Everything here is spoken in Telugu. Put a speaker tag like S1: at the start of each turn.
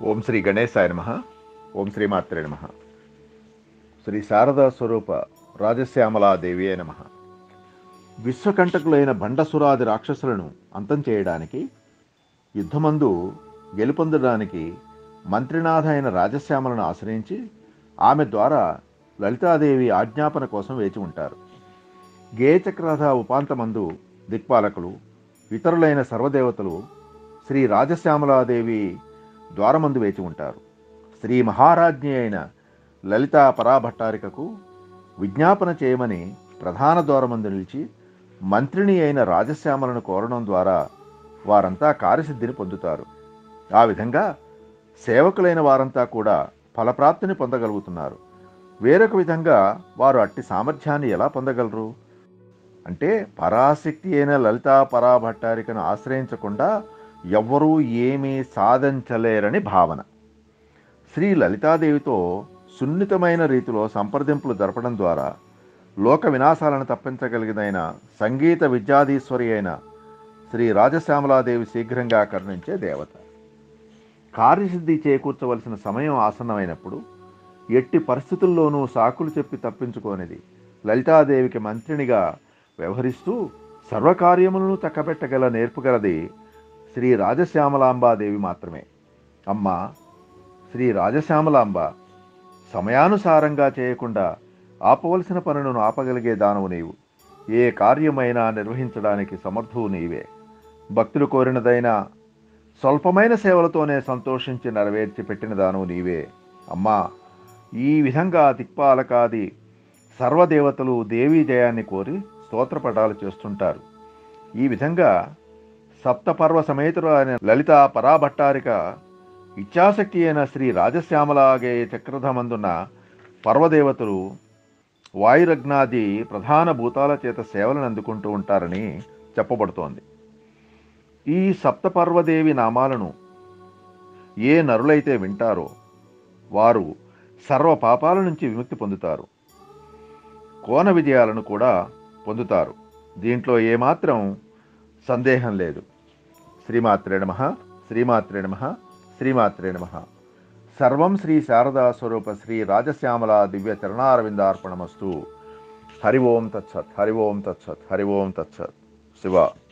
S1: ఓం శ్రీ గణేశాయ నమ ఓం శ్రీమాత్రే నమ శ్రీ శారదా స్వరూప రాజశ్యామలాదేవియే నమ విశ్వకంటకులైన బండసురాది రాక్షసులను అంతం చేయడానికి యుద్ధమందు గెలుపొందడానికి మంత్రినాథ అయిన రాజశ్యామలను ఆశ్రయించి ఆమె ద్వారా లలితాదేవి ఆజ్ఞాపన కోసం వేచి ఉంటారు గేయచక్రరథ ఉపాంతమందు దిక్పాలకులు ఇతరులైన సర్వదేవతలు శ్రీ రాజశ్యామలాదేవి ద్వారమందు వేచి ఉంటారు శ్రీ మహారాజ్ఞి అయిన లలితా పరాభట్టారికకు విజ్ఞాపన చేయమని ప్రధాన ద్వారమందు నిలిచి మంత్రిని అయిన రాజశ్యామలను కోరడం ద్వారా వారంతా కార్యసిద్ధిని పొందుతారు ఆ విధంగా సేవకులైన వారంతా కూడా ఫలప్రాప్తిని పొందగలుగుతున్నారు వేరొక విధంగా వారు అట్టి సామర్థ్యాన్ని ఎలా పొందగలరు అంటే పరాశక్తి అయిన లలితా పరాభట్టారికను ఆశ్రయించకుండా ఎవ్వరూ ఏమీ సాధించలేరని భావన శ్రీ లలితాదేవితో సున్నితమైన రీతిలో సంప్రదింపులు జరపడం ద్వారా లోక వినాశాలను తప్పించగలిగినైన సంగీత విద్యాధీశ్వరి అయిన శ్రీ రాజశ్యామలాదేవి శీఘ్రంగా కరుణించే దేవత కార్యసిద్ధి చేకూర్చవలసిన సమయం ఆసన్నమైనప్పుడు ఎట్టి పరిస్థితుల్లోనూ సాకులు చెప్పి తప్పించుకోనిది లలితాదేవికి మంత్రినిగా వ్యవహరిస్తూ సర్వకార్యములను చక్కబెట్టగల నేర్పుగలది శ్రీ రాజశ్యామలాంబాదేవి మాత్రమే అమ్మ శ్రీ రాజశ్యామలాంబ సమయానుసారంగా చేయకుండా ఆపవలసిన పనులను ఆపగలిగే దానవు నీవు ఏ కార్యమైనా నిర్వహించడానికి సమర్థువు నీవే భక్తులు కోరినదైనా స్వల్పమైన సేవలతోనే సంతోషించి నెరవేర్చి పెట్టిన దానవు నీవే అమ్మా ఈ విధంగా దిక్పాలకాది సర్వదేవతలు దేవీ జయాన్ని కోరి స్తోత్రపటాలు చేస్తుంటారు ఈ విధంగా సప్తపర్వ సమేతురాలైన లలిత పరాభట్టారిక ఇచ్ఛాశక్తి అయిన శ్రీ రాజశ్యామలాగే చక్రధమందున్న పర్వదేవతలు వాయురగ్నాది ప్రధాన భూతాల చేత సేవలను అందుకుంటూ ఉంటారని చెప్పబడుతోంది ఈ సప్తపర్వదేవి నామాలను ఏ నరులైతే వింటారో వారు సర్వ పాపాల నుంచి విముక్తి పొందుతారు కోన విజయాలను కూడా పొందుతారు దీంట్లో ఏమాత్రం సందేహం లేదు శ్రీమాత్రే నమ శ్రీమాత్రే నమ శ్రీమాత్రే నమ సర్వం శ్రీ శారదా స్వరూప శ్రీ రాజశ్యామల దివ్య చరణారవిందార్పణమస్తు హరి ఓం తత్సత్ హరి ఓం తత్సత్ హరి ఓం తత్సత్ శివ